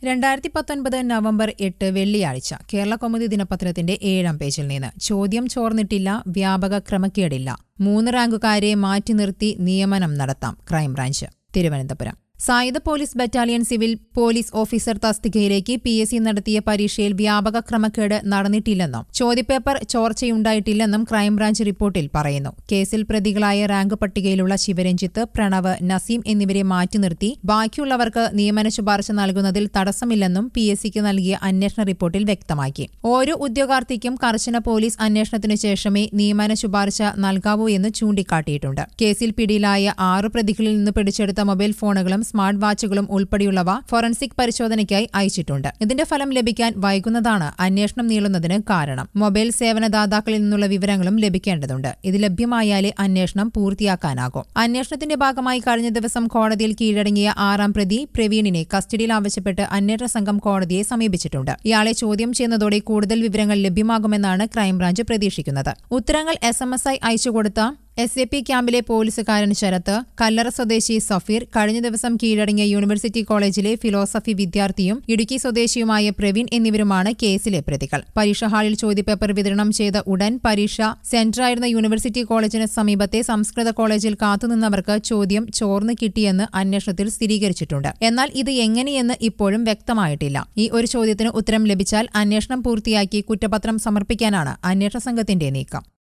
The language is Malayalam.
രണ്ടായിരത്തി പത്തൊൻപത് നവംബർ എട്ട് വെള്ളിയാഴ്ച കേരള കൗമുദി ദിനപത്രത്തിന്റെ ഏഴാം പേജിൽ നിന്ന് ചോദ്യം ചോർന്നിട്ടില്ല വ്യാപക ക്രമക്കേടില്ല മൂന്ന് റാങ്കുകാരെ മാറ്റി നിർത്തി നിയമനം നടത്താം ക്രൈംബ്രാഞ്ച് തിരുവനന്തപുരം സായുധ police battalion civil police officer തസ്തികയിലേക്ക് പി എസ് സി നടത്തിയ പരീക്ഷയിൽ വ്യാപക ക്രമക്കേട് നടന്നിട്ടില്ലെന്നും ചോദ്യപേപ്പർ ചോർച്ചയുണ്ടായിട്ടില്ലെന്നും ക്രൈംബ്രാഞ്ച് റിപ്പോർട്ടിൽ പറയുന്നു കേസിൽ പ്രതികളായ റാങ്ക് പട്ടികയിലുള്ള ശിവരഞ്ജിത്ത് പ്രണവ് നസീം എന്നിവരെ മാറ്റി നിർത്തി ബാക്കിയുള്ളവർക്ക് നിയമന ശുപാർശ നൽകുന്നതിൽ തടസ്സമില്ലെന്നും പി എസ് സിക്ക് നൽകിയ അന്വേഷണ റിപ്പോർട്ടിൽ വ്യക്തമാക്കി ഓരോ ഉദ്യോഗാർത്ഥിക്കും കർശന പോലീസ് അന്വേഷണത്തിനു ശേഷമേ നിയമന ശുപാർശ നൽകാവൂ എന്ന് ചൂണ്ടിക്കാട്ടിയിട്ടുണ്ട് കേസിൽ പിടിയിലായ ആറു പ്രതികളിൽ നിന്ന് പിടിച്ചെടുത്ത മൊബൈൽ ഫോണുകളും സ്മാർട്ട് വാച്ചുകളും ഉൾപ്പെടെയുള്ളവ ഫോറൻസിക് പരിശോധനയ്ക്കായി അയച്ചിട്ടുണ്ട് ഇതിന്റെ ഫലം ലഭിക്കാൻ വൈകുന്നതാണ് അന്വേഷണം നീളുന്നതിന് കാരണം മൊബൈൽ സേവനദാതാക്കളിൽ നിന്നുള്ള വിവരങ്ങളും ലഭിക്കേണ്ടതുണ്ട് ഇത് ലഭ്യമായാലേ അന്വേഷണം പൂർത്തിയാക്കാനാകും അന്വേഷണത്തിന്റെ ഭാഗമായി കഴിഞ്ഞ ദിവസം കോടതിയിൽ കീഴടങ്ങിയ ആറാം പ്രതി പ്രവീണിനെ കസ്റ്റഡിയിൽ ആവശ്യപ്പെട്ട് അന്വേഷണ സംഘം കോടതിയെ സമീപിച്ചിട്ടുണ്ട് ഇയാളെ ചോദ്യം ചെയ്യുന്നതോടെ കൂടുതൽ വിവരങ്ങൾ ലഭ്യമാകുമെന്നാണ് ക്രൈംബ്രാഞ്ച് പ്രതീക്ഷിക്കുന്നത് ഉത്തരങ്ങൾ എസ് എം എസ് ഐ അയച്ചുകൊടുത്ത എസ് എ പി ക്യാമ്പിലെ പോലീസുകാരൻ ശരത്ത് കല്ലറ സ്വദേശി സഫീർ കഴിഞ്ഞ ദിവസം കീഴടങ്ങിയ യൂണിവേഴ്സിറ്റി കോളേജിലെ ഫിലോസഫി വിദ്യാർത്ഥിയും ഇടുക്കി സ്വദേശിയുമായ പ്രവീൺ എന്നിവരുമാണ് കേസിലെ പ്രതികൾ പരീക്ഷ ഹാളിൽ ചോദ്യപേപ്പർ വിതരണം ചെയ്ത ഉടൻ പരീക്ഷ സെന്ററായിരുന്ന യൂണിവേഴ്സിറ്റി കോളേജിന് സമീപത്തെ സംസ്കൃത കോളേജിൽ കാത്തുനിന്നവർക്ക് ചോദ്യം ചോർന്നു കിട്ടിയെന്ന് അന്വേഷണത്തിൽ സ്ഥിരീകരിച്ചിട്ടുണ്ട് എന്നാൽ ഇത് എങ്ങനെയെന്ന് ഇപ്പോഴും വ്യക്തമായിട്ടില്ല ഈ ഒരു ചോദ്യത്തിന് ഉത്തരം ലഭിച്ചാൽ അന്വേഷണം പൂർത്തിയാക്കി കുറ്റപത്രം സമർപ്പിക്കാനാണ് അന്വേഷണ സംഘത്തിന്റെ നീക്കം